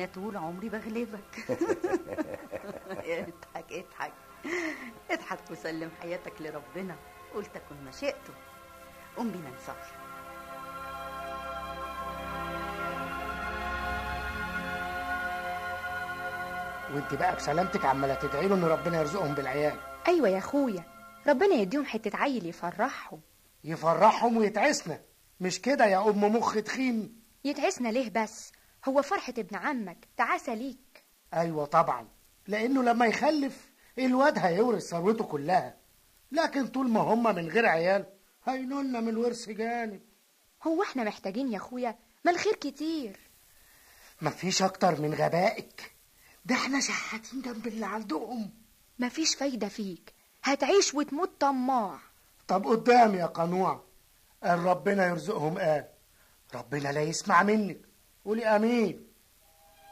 انا طول عمري بغلبك اضحك اضحك اضحك وسلم حياتك لربنا قلت تكن مشيئته قوم بينا نصلي وانت بقى بسلامتك عماله تدعي له ان ربنا يرزقهم بالعيال ايوه يا اخويا ربنا يديهم حته عيل يفرحهم يفرحهم ويتعسنا مش كده يا ام مخ تخين يتعسنا ليه بس هو فرحه ابن عمك تعاسه ليك ايوه طبعا لانه لما يخلف الواد هيورث ثروته كلها لكن طول ما هم من غير عيال هينولنا من الورث جانب هو احنا محتاجين يا اخويا ما الخير كتير مفيش اكتر من غبائك ده احنا شحاتين جنب اللي عندهم مفيش فايده فيك هتعيش وتموت طماع طب قدام يا قنوع قال ربنا يرزقهم قال ربنا لا يسمع منك قولي امين